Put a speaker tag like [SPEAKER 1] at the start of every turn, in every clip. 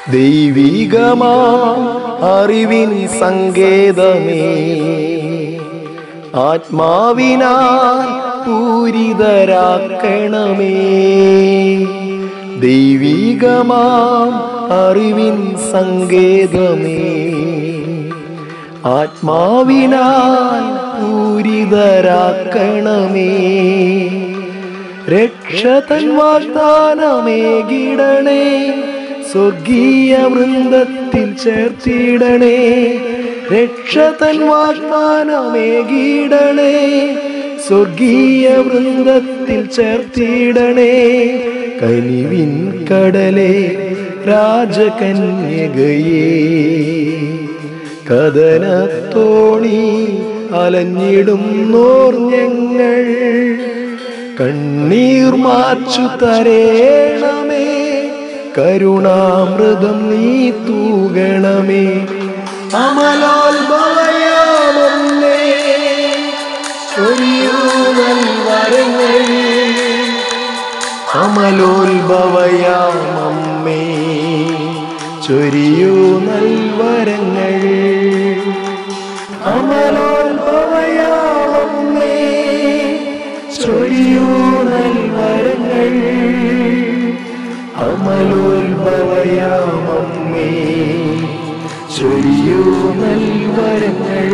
[SPEAKER 1] ദൈവികമാ അറിവിൻ സങ്കേതമേ ആത്മാവിനാൽ പൂരിതരാക്കണമേ ദൈവികമാം അറിവിൻ സങ്കേതമേ ആത്മാവിനാൽ പൂരിതരാക്കണമേ രക്ഷതൻ വാഗ്ദാനമേകിടണേ സ്വർഗീയ വൃന്ദത്തിൽ ചേർത്തിടണേ രക്ഷതൻ വാഗ്ദാനമേകിടണേ സ്വർഗീയ വൃന്ദത്തിൽ ചേർത്തിടണേ കനിവിൻ കടലേ രാജകന്യകയേ കഥനത്തോണി അലഞ്ഞിടും നോർ ഞങ്ങൾ കണ്ണീർ മാച്ചു തരേണമേ കരുണാമൃതം നീ തൂകണമേ അമലോത്ഭവയാമേ ഒരിയൂവൽ വരങ്ങൾ അമലോത്ഭവയാമമ്മേ ചൊരിയൂ നൽവരങ്ങൾ അമലോത്ഭവയാമമ്മേ ചൊരിയൂ നൽവരങ്ങൾ അമലോത്ഭവയാമമ്മേ ചൊരിയൂ നൽവരങ്ങൾ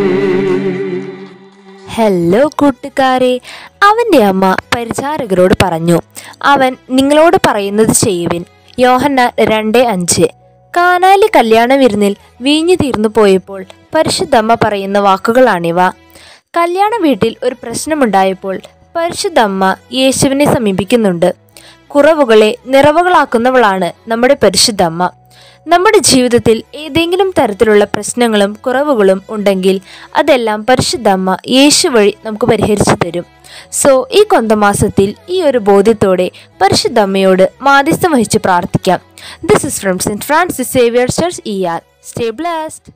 [SPEAKER 2] ഹലോ കൂട്ടുകാരെ അവൻ്റെ അമ്മ പരിചാരകരോട് പറഞ്ഞു അവൻ നിങ്ങളോട് പറയുന്നത് ചെയ്യുവിൻ യോഹന്ന രണ്ട് അഞ്ച് കാനാലി കല്യാണ വിരുന്നിൽ വീഞ്ഞു തീർന്നു പോയപ്പോൾ പരിശുദ്ധമ്മ പറയുന്ന വാക്കുകളാണിവ കല്യാണ വീട്ടിൽ ഒരു പ്രശ്നമുണ്ടായപ്പോൾ പരിശുദ്ധമ്മ യേശുവിനെ സമീപിക്കുന്നുണ്ട് കുറവുകളെ നിറവുകളാക്കുന്നവളാണ് നമ്മുടെ പരിശുദ്ധമ്മ നമ്മുടെ ജീവിതത്തിൽ ഏതെങ്കിലും തരത്തിലുള്ള പ്രശ്നങ്ങളും കുറവുകളും ഉണ്ടെങ്കിൽ അതെല്ലാം പരിശുദ്ധമ്മ യേശു വഴി നമുക്ക് പരിഹരിച്ചു തരും സോ ഈ കൊന്തമാസത്തിൽ ഈ ഒരു ബോധ്യത്തോടെ പരിശുദ്ധമ്മയോട് മാധ്യസ്ഥം വഹിച്ച് പ്രാർത്ഥിക്കാം this is from Saint Francis Xavier church E R stay blast